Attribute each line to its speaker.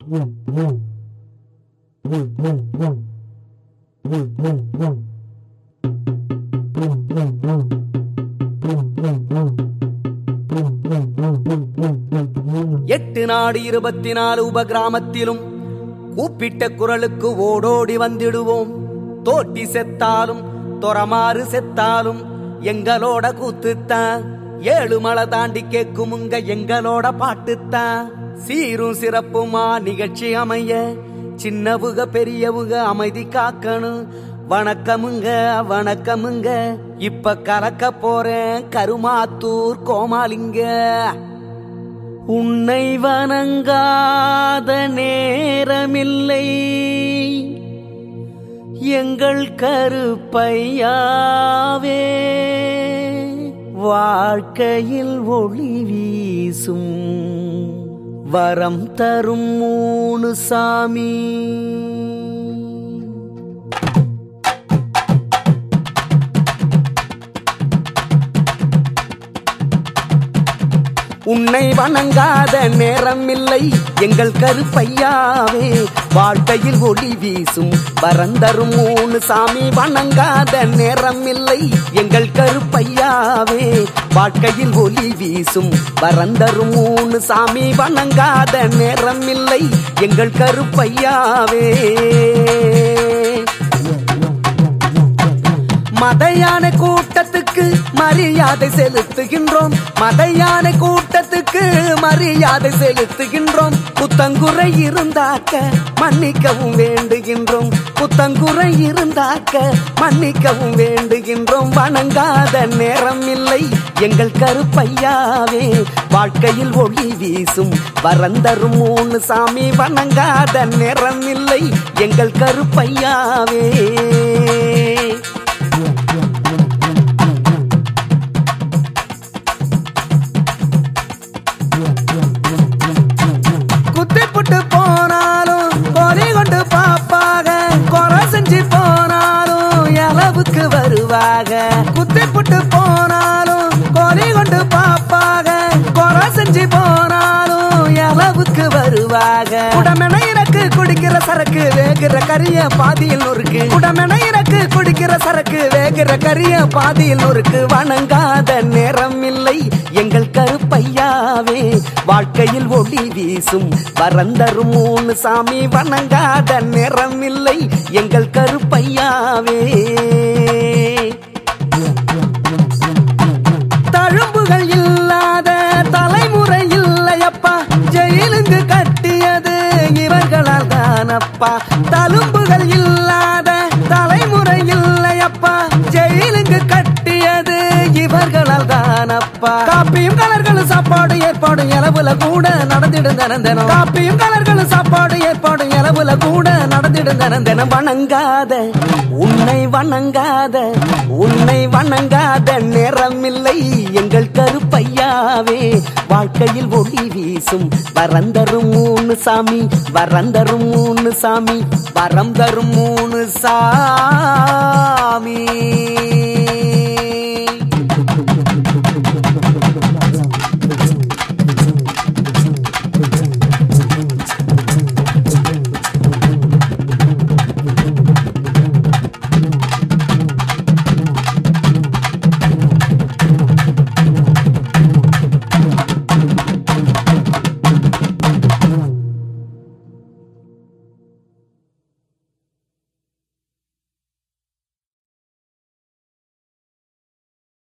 Speaker 1: எட்டு நாடு இருபத்தி நாலு உப கிராமத்திலும் கூப்பிட்ட குரலுக்கு ஓடோடி வந்திடுவோம் தோட்டி செத்தாலும் தொரமாறு செத்தாலும் எங்களோட கூத்துத்தான் ஏழு மலை தாண்டி கேக்குமுங்க எங்களோட பாட்டுத்தான் சீரும் சிறப்புமா நிகழ்ச்சி அமைய சின்னவுக பெரியவுக அமைதி காக்கணும் வணக்கமுங்க வணக்கமுங்க இப்ப கலக்க போறேன் கருமாத்தூர் கோமாலிங்க உன்னை வணங்காத நேரமில்லை எங்கள் கருப்பையாவே வாழ்க்கையில் ஒளி வீசும் வரம் தரும் மூணு சாமி உன்னை வணங்காத நேரமில்லை எங்கள் கருப்பையாவே வாழ்க்கையில் ஒளி வீசும் வரந்தரும் மூணு சாமி வணங்காத நேரமில்லை எங்கள் கருப்பையாவே வாழ்க்கையில் ஒளி வீசும் வரந்தரும் மூணு சாமி வணங்காத நேரமில்லை எங்கள் கருப்பையாவே மதையான கூட்டத்துக்கு மரியாதை செலுத்துகின்றோம் மதையான கூட்டத்துக்கு மரியாதை செலுத்துகின்றோம் புத்தங்குறை இருந்தாக்க மன்னிக்கவும் வேண்டுகின்றோம் புத்தங்குறை இருந்தாக்க மன்னிக்கவும் வேண்டுகின்றோம் வணங்காத நேரம் இல்லை எங்கள் கருப்பையாவே வாழ்க்கையில் ஒளி வீசும் வரந்தரும் மூணு சாமி வணங்காத நேரம் இல்லை எங்கள் கருப்பையாவே குத்தி புட்டு போனாலும் கொலை கொண்டு பாப்பாக கொலை செஞ்சு போனாலும் எளவுக்கு வருவாக குத்தி புட்டு போனாலும் கொலை கொண்டு பாப்பாக கொலை செஞ்சு போனாலும் எளவுக்கு வருவாக குடமென இறக்கு குடிக்கிற சரக்கு வேகிற கரிய பாதியில் நொறுக்கு குடமென இறக்கு குடிக்கிற சரக்கு வேகிற கரிய பாதியில் நொறுக்கு வணங்காத நேரம் இல்லை எங்கள் கருப்பையாவே வாழ்க்கையில் ஒளி வீசும் வரந்தரும் மூணு சாமி வணங்காத நேரம் இல்லை எங்கள் கருப்பையாவே தழும்புகள் இல்லாத தலைமுறை இல்லையப்பா ஜெயிலுங்கு கட்டியது இவர்களால் தானப்பா தழும்புகள் இல்லாத தலைமுறை இல்லையப்பா ஜெயிலுங்கு கட்டியது இவர்களால் தானப்பா காப்பியும் கலர்களும் சாப்பாடு ஏற்பாடு இளவுல கூட நடந்திடும் தினம் காப்பியும் கலர்களும் சாப்பாடு ஏற்பாடு இளவுல கூட நடந்திடும் தினம் வணங்காத உன்னை வணங்காத உன்னை வணங்காத நேரமில்லை எங்கள் கருப்பையாவே வாழ்க்கையில் ஒளி வீசும் வரந்தரும் மூணு சாமி வரந்தரும் மூணு சாமி வரம் தரும் மூணு சாமி